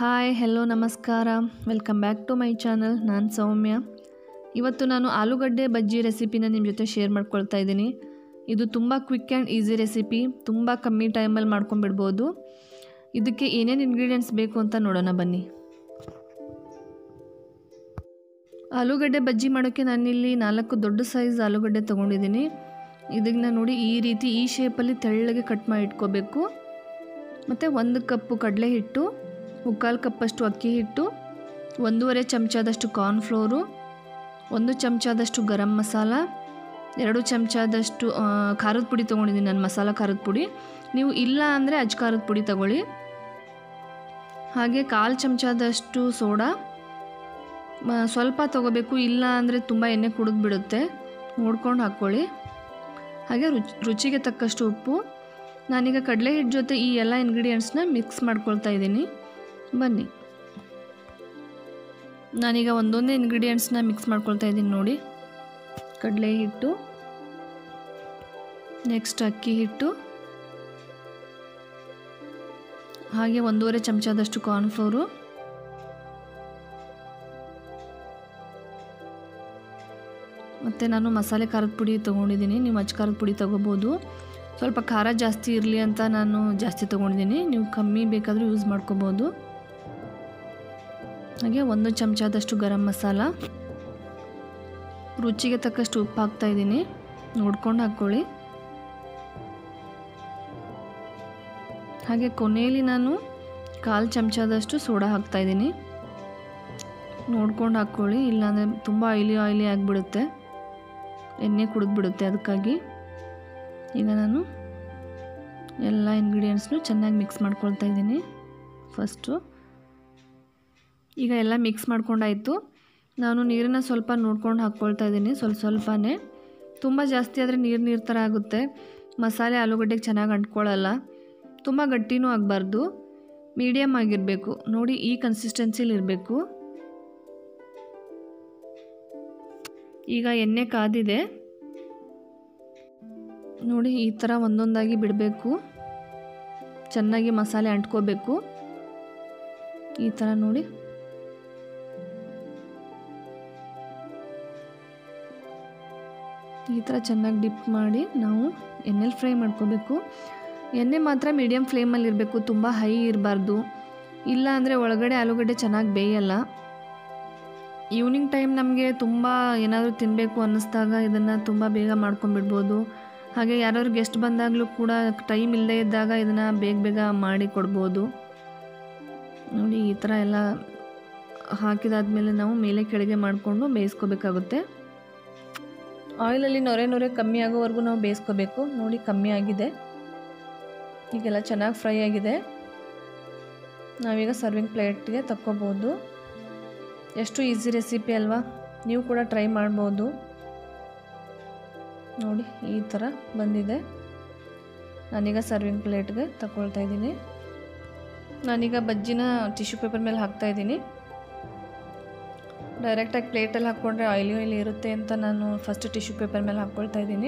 hi hello ನಮಸ್ಕಾರ welcome back to my channel ನಾನು ಸೌಮ್ಯ ಇವತ್ತು ನಾನು ಆಲೂಗಡ್ಡೆ ಬಜ್ಜಿ ರೆಸಿಪಿನ ನಿಮ್ಮ ಜೊತೆ ಶೇರ್ ಮಾಡ್ಕೊಳ್ತಾ ಇದ್ದೀನಿ ಇದು ತುಂಬ ಕ್ವಿಕ್ ಆ್ಯಂಡ್ ಈಸಿ ರೆಸಿಪಿ ತುಂಬ ಕಮ್ಮಿ ಟೈಮಲ್ಲಿ ಮಾಡ್ಕೊಂಡ್ಬಿಡ್ಬೋದು ಇದಕ್ಕೆ ಏನೇನು ಇಂಗ್ರೀಡಿಯೆಂಟ್ಸ್ ಬೇಕು ಅಂತ ನೋಡೋಣ ಬನ್ನಿ ಆಲೂಗಡ್ಡೆ ಬಜ್ಜಿ ಮಾಡೋಕ್ಕೆ ನಾನಿಲ್ಲಿ ನಾಲ್ಕು ದೊಡ್ಡ ಸೈಜ್ ಆಲೂಗಡ್ಡೆ ತೊಗೊಂಡಿದ್ದೀನಿ ಇದನ್ನ ನೋಡಿ ಈ ರೀತಿ ಈ ಶೇಪಲ್ಲಿ ತೆಳ್ಳಗೆ ಕಟ್ ಮಾಡಿ ಇಟ್ಕೋಬೇಕು ಮತ್ತು ಒಂದು ಕಪ್ಪು ಕಡಲೆ ಹಿಟ್ಟು ಮುಕ್ಕಾಲು ಕಪ್ಪಷ್ಟು ಅಕ್ಕಿ ಹಿಟ್ಟು ಒಂದೂವರೆ ಚಮಚದಷ್ಟು ಕಾರ್ನ್ಫ್ಲೋರು ಒಂದು ಚಮಚದಷ್ಟು ಗರಂ ಮಸಾಲ ಎರಡು ಚಮಚದಷ್ಟು ಆ, ಖಾರದ ಪುಡಿ ತೊಗೊಂಡಿದ್ದೀನಿ ನಾನು ಮಸಾಲ ಖಾರದ ಪುಡಿ ನೀವು ಇಲ್ಲ ಅಂದರೆ ಅಜ್ ಖಾರದ ಪುಡಿ ತಗೊಳ್ಳಿ ಹಾಗೆ ಕಾಲು ಚಮಚದಷ್ಟು ಸೋಡಾ ಮ- ಸ್ವಲ್ಪ ತೊಗೋಬೇಕು ಇಲ್ಲ ಅಂದರೆ ತುಂಬ ಎಣ್ಣೆ ಕುಡಿದು ಬಿಡುತ್ತೆ ನೋಡ್ಕೊಂಡು ಹಾಕ್ಕೊಳ್ಳಿ ಹಾಗೆ ರುಚಿ ರುಚಿಗೆ ತಕ್ಕಷ್ಟು ಉಪ್ಪು ನಾನೀಗ ಕಡಲೆ ಹಿಟ್ಟು ಜೊತೆ ಈ ಎಲ್ಲ ಇಂಗ್ರೀಡಿಯೆಂಟ್ಸ್ನ ಮಿಕ್ಸ್ ಮಾಡ್ಕೊಳ್ತಾ ಇದ್ದೀನಿ ಬನ್ನಿ ನಾನೀಗ ಒಂದೊಂದೇ ಇಂಗ್ರೀಡಿಯೆಂಟ್ಸ್ನ ಮಿಕ್ಸ್ ಮಾಡ್ಕೊಳ್ತಾ ಇದ್ದೀನಿ ನೋಡಿ ಕಡಲೆ ಹಿಟ್ಟು ನೆಕ್ಸ್ಟ್ ಅಕ್ಕಿ ಹಿಟ್ಟು ಹಾಗೆ ಒಂದೂವರೆ ಚಮಚದಷ್ಟು ಕಾರ್ನ್ಫ್ಲೋರು ಮತ್ತು ನಾನು ಮಸಾಲೆ ಖಾರದ ಪುಡಿ ತೊಗೊಂಡಿದ್ದೀನಿ ನೀವು ಅಚ್ಚ ಖಾರದ ಪುಡಿ ತೊಗೋಬೋದು ಸ್ವಲ್ಪ ಖಾರ ಜಾಸ್ತಿ ಇರಲಿ ಅಂತ ನಾನು ಜಾಸ್ತಿ ತೊಗೊಂಡಿದ್ದೀನಿ ನೀವು ಕಮ್ಮಿ ಬೇಕಾದರೂ ಯೂಸ್ ಮಾಡ್ಕೋಬೋದು ಹಾಗೆ ಒಂದು ಚಮಚದಷ್ಟು ಗರಂ ಮಸಾಲ ರುಚಿಗೆ ತಕ್ಕಷ್ಟು ಉಪ್ಪು ಹಾಕ್ತಾ ಇದ್ದೀನಿ ನೋಡ್ಕೊಂಡು ಹಾಕ್ಕೊಳ್ಳಿ ಹಾಗೆ ಕೊನೆಯಲ್ಲಿ ನಾನು ಕಾಲು ಚಮಚದಷ್ಟು ಸೋಡಾ ಹಾಕ್ತಾ ಇದ್ದೀನಿ ನೋಡ್ಕೊಂಡು ಹಾಕ್ಕೊಳ್ಳಿ ಇಲ್ಲಾಂದರೆ ತುಂಬ ಆಯ್ಲಿ ಆಯ್ಲಿ ಆಗಿಬಿಡುತ್ತೆ ಎಣ್ಣೆ ಕುಡಿದ್ಬಿಡುತ್ತೆ ಅದಕ್ಕಾಗಿ ಈಗ ನಾನು ಎಲ್ಲ ಇಂಗ್ರೀಡಿಯೆಂಟ್ಸ್ನು ಚೆನ್ನಾಗಿ ಮಿಕ್ಸ್ ಮಾಡ್ಕೊಳ್ತಾ ಇದ್ದೀನಿ ಫಸ್ಟು ಈಗ ಎಲ್ಲ ಮಿಕ್ಸ್ ಮಾಡ್ಕೊಂಡಾಯಿತು ನಾನು ನೀರನ್ನು ಸ್ವಲ್ಪ ನೋಡ್ಕೊಂಡು ಹಾಕ್ಕೊಳ್ತಾ ಇದ್ದೀನಿ ಸ್ವಲ್ಪ ಸ್ವಲ್ಪನೇ ತುಂಬ ಜಾಸ್ತಿ ಆದರೆ ನೀರು ನೀರು ಥರ ಆಗುತ್ತೆ ಮಸಾಲೆ ಆಲೂಗಡ್ಡೆಗೆ ಚೆನ್ನಾಗಿ ಅಂಟ್ಕೊಳ್ಳಲ್ಲ ತುಂಬ ಗಟ್ಟಿನೂ ಆಗಬಾರ್ದು ಮೀಡಿಯಮ್ ಆಗಿರಬೇಕು ನೋಡಿ ಈ ಕನ್ಸಿಸ್ಟೆನ್ಸಿಲಿ ಇರಬೇಕು ಈಗ ಎಣ್ಣೆ ಕಾದಿದೆ ನೋಡಿ ಈ ಥರ ಒಂದೊಂದಾಗಿ ಬಿಡಬೇಕು ಚೆನ್ನಾಗಿ ಮಸಾಲೆ ಅಂಟ್ಕೋಬೇಕು ಈ ಥರ ನೋಡಿ ಈ ಥರ ಚೆನ್ನಾಗಿ ಡಿಪ್ ಮಾಡಿ ನಾವು ಎಣ್ಣೆಲಿ ಫ್ರೈ ಮಾಡ್ಕೋಬೇಕು ಎಣ್ಣೆ ಮಾತ್ರ ಮೀಡಿಯಮ್ ಫ್ಲೇಮಲ್ಲಿ ಇರಬೇಕು ತುಂಬ ಹೈ ಇರಬಾರ್ದು ಇಲ್ಲ ಅಂದರೆ ಒಳಗಡೆ ಆಲೂಗಡ್ಡೆ ಚೆನ್ನಾಗಿ ಬೇಯಲ್ಲ ಈವ್ನಿಂಗ್ ಟೈಮ್ ನಮಗೆ ತುಂಬ ಏನಾದರೂ ತಿನ್ನಬೇಕು ಅನ್ನಿಸ್ದಾಗ ಇದನ್ನು ತುಂಬ ಬೇಗ ಮಾಡ್ಕೊಂಡ್ಬಿಡ್ಬೋದು ಹಾಗೆ ಯಾರಾದ್ರು ಗೆಸ್ಟ್ ಬಂದಾಗಲೂ ಕೂಡ ಟೈಮ್ ಇಲ್ಲದೇ ಇದ್ದಾಗ ಇದನ್ನು ಬೇಗ ಬೇಗ ಮಾಡಿ ಕೊಡ್ಬೋದು ನೋಡಿ ಈ ಥರ ಎಲ್ಲ ಹಾಕಿದಾದ್ಮೇಲೆ ನಾವು ಮೇಲೆ ಕೆಳಗೆ ಮಾಡಿಕೊಂಡು ಬೇಯಿಸ್ಕೋಬೇಕಾಗುತ್ತೆ ಆಯಿಲಲ್ಲಿ ನೊರೆ ನೊರೆ ಕಮ್ಮಿ ಆಗೋವರೆಗೂ ನಾವು ಬೇಯಿಸ್ಕೋಬೇಕು ನೋಡಿ ಕಮ್ಮಿ ಆಗಿದೆ ಈಗೆಲ್ಲ ಚೆನ್ನಾಗಿ ಫ್ರೈ ಆಗಿದೆ ನಾವೀಗ ಸರ್ವಿಂಗ್ ಪ್ಲೇಟ್ಗೆ ತಕ್ಕೋಬೋದು ಎಷ್ಟು ಈಸಿ ರೆಸಿಪಿ ಅಲ್ವಾ ನೀವು ಕೂಡ ಟ್ರೈ ಮಾಡ್ಬೋದು ನೋಡಿ ಈ ಥರ ಬಂದಿದೆ ನಾನೀಗ ಸರ್ವಿಂಗ್ ಪ್ಲೇಟ್ಗೆ ತಗೊಳ್ತಾ ಇದ್ದೀನಿ ನಾನೀಗ ಬಜ್ಜಿನ ಟಿಶ್ಯೂ ಪೇಪರ್ ಮೇಲೆ ಹಾಕ್ತಾ ಇದ್ದೀನಿ ಡೈರೆಕ್ಟಾಗಿ ಪ್ಲೇಟಲ್ಲಿ ಹಾಕ್ಕೊಂಡ್ರೆ ಆಯಿಲಿ ಆಯಿಲಿ ಇರುತ್ತೆ ಅಂತ ನಾನು ಫಸ್ಟ್ ಟಿಶ್ಯೂ ಪೇಪರ್ ಮೇಲೆ ಹಾಕ್ಕೊಳ್ತಾ ಇದ್ದೀನಿ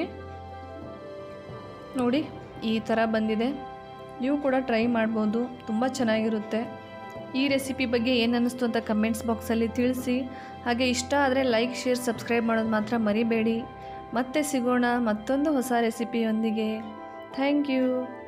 ನೋಡಿ ಈ ಥರ ಬಂದಿದೆ ನೀವು ಕೂಡ ಟ್ರೈ ಮಾಡ್ಬೋದು ತುಂಬ ಚೆನ್ನಾಗಿರುತ್ತೆ ಈ ರೆಸಿಪಿ ಬಗ್ಗೆ ಏನು ಅನ್ನಿಸ್ತು ಅಂತ ಕಮೆಂಟ್ಸ್ ಬಾಕ್ಸಲ್ಲಿ ತಿಳಿಸಿ ಹಾಗೆ ಇಷ್ಟ ಆದರೆ ಲೈಕ್ ಶೇರ್ ಸಬ್ಸ್ಕ್ರೈಬ್ ಮಾಡೋದು ಮಾತ್ರ ಮರಿಬೇಡಿ ಮತ್ತೆ ಸಿಗೋಣ ಮತ್ತೊಂದು ಹೊಸ ರೆಸಿಪಿಯೊಂದಿಗೆ ಥ್ಯಾಂಕ್ ಯು